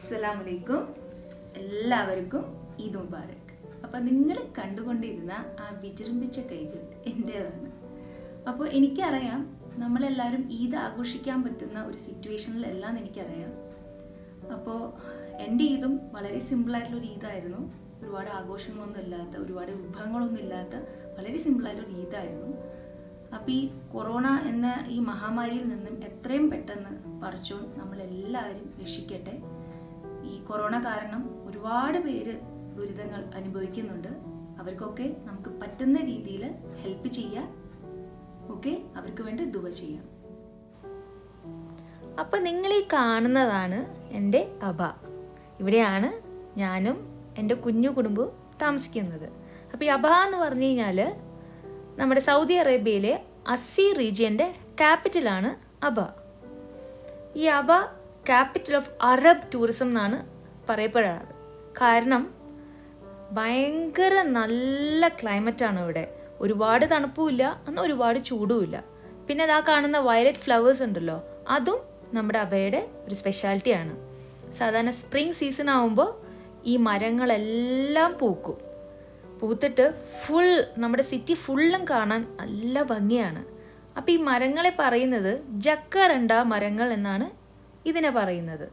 അസ്സലാമലൈക്കും എല്ലാവർക്കും ഈദ് മുബാറക് അപ്പോൾ നിങ്ങൾ കണ്ടുകൊണ്ടിരുന്ന ആ വിജൃംഭിച്ച കൈകൾ എൻ്റേതാണ് അപ്പോൾ എനിക്കറിയാം നമ്മളെല്ലാവരും ഈദ് ആഘോഷിക്കാൻ പറ്റുന്ന ഒരു സിറ്റുവേഷനിലെല്ലാം എനിക്കറിയാം അപ്പോൾ എൻ്റെ ഈദും വളരെ സിമ്പിളായിട്ടുള്ള ഒരു ഈദായിരുന്നു ഒരുപാട് ആഘോഷങ്ങളൊന്നും ഇല്ലാത്ത ഒരുപാട് വിഭവങ്ങളൊന്നും ഇല്ലാത്ത വളരെ സിമ്പിളായിട്ടൊരു ഈദായിരുന്നു അപ്പോൾ ഈ കൊറോണ എന്ന ഈ മഹാമാരിയിൽ നിന്നും എത്രയും പെട്ടെന്ന് പറിച്ചോൺ നമ്മളെല്ലാവരും രക്ഷിക്കട്ടെ ഈ കൊറോണ കാരണം ഒരുപാട് പേര് ദുരിതങ്ങൾ അനുഭവിക്കുന്നുണ്ട് അവർക്കൊക്കെ നമുക്ക് പറ്റുന്ന രീതിയിൽ ഹെൽപ്പ് ചെയ്യാം ഓക്കെ അവർക്ക് വേണ്ടി ദുവ ചെയ്യാം അപ്പം നിങ്ങൾ ഈ കാണുന്നതാണ് എൻ്റെ അബ ഇവിടെയാണ് ഞാനും എൻ്റെ കുഞ്ഞു കുടുംബവും താമസിക്കുന്നത് അപ്പോൾ ഈ അബ എന്ന് പറഞ്ഞു കഴിഞ്ഞാൽ നമ്മുടെ സൗദി അറേബ്യയിലെ അസി റീജിയൻ്റെ ക്യാപിറ്റലാണ് അബ ഈ Abha capital of Arab tourism എന്നാണ് പറയപ്പെടാറ് കാരണം ഭയങ്കര നല്ല ക്ലൈമറ്റാണ് ഇവിടെ ഒരുപാട് തണുപ്പുമില്ല എന്നാൽ ഒരുപാട് ചൂടുമില്ല പിന്നെ അതാ കാണുന്ന വയലറ്റ് ഫ്ലവേഴ്സ് ഉണ്ടല്ലോ അതും നമ്മുടെ അബയുടെ ഒരു സ്പെഷ്യാലിറ്റിയാണ് സാധാരണ സ്പ്രിംഗ് സീസൺ ആകുമ്പോൾ ഈ മരങ്ങളെല്ലാം പൂക്കും പൂത്തിട്ട് ഫുൾ നമ്മുടെ സിറ്റി ഫുള്ളും കാണാൻ നല്ല ഭംഗിയാണ് അപ്പോൾ ഈ മരങ്ങളെ പറയുന്നത് ജക്കറണ്ട മരങ്ങൾ എന്നാണ് ഇതിനെ പറയുന്നത്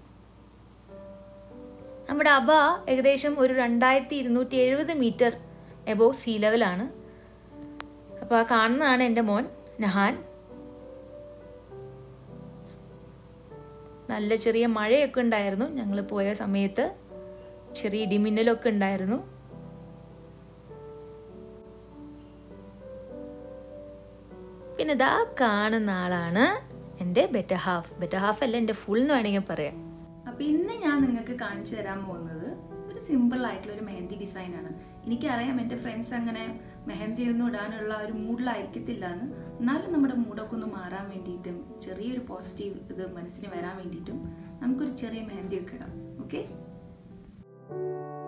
നമ്മുടെ അബ ഏകദേശം ഒരു രണ്ടായിരത്തി ഇരുന്നൂറ്റി എഴുപത് മീറ്റർ എബോവ് സീ ലെവലാണ് അപ്പോൾ ആ കാണുന്നതാണ് എൻ്റെ മോൻ നഹാൻ നല്ല ചെറിയ മഴയൊക്കെ ഉണ്ടായിരുന്നു ഞങ്ങൾ പോയ സമയത്ത് ചെറിയ ഇടിമിന്നലൊക്കെ ഉണ്ടായിരുന്നു പിന്നെ ഇതാ കാണുന്ന ആളാണ് എൻ്റെ ബെറ്റർ ഹാഫ് ബെറ്റർ ഹാഫ് അല്ല എൻ്റെ ഫുൾ എന്ന് വേണമെങ്കിൽ പറയാം അപ്പോൾ ഇന്ന് ഞാൻ നിങ്ങൾക്ക് കാണിച്ചു തരാൻ പോകുന്നത് ഒരു സിമ്പിൾ ആയിട്ടുള്ള ഒരു മെഹന്തി ഡിസൈൻ ആണ് എനിക്കറിയാം എൻ്റെ ഫ്രണ്ട്സ് അങ്ങനെ മെഹന്തി ഒന്നും ഇടാനുള്ള ഒരു മൂഡിലായിരിക്കത്തില്ല എന്ന് എന്നാലും നമ്മുടെ മൂഡൊക്കെ ഒന്ന് മാറാൻ വേണ്ടിയിട്ടും ചെറിയൊരു പോസിറ്റീവ് ഇത് മനസ്സിന് വരാൻ വേണ്ടിയിട്ടും നമുക്കൊരു ചെറിയ മെഹന്തി ഒക്കെ ഇടാം ഓക്കെ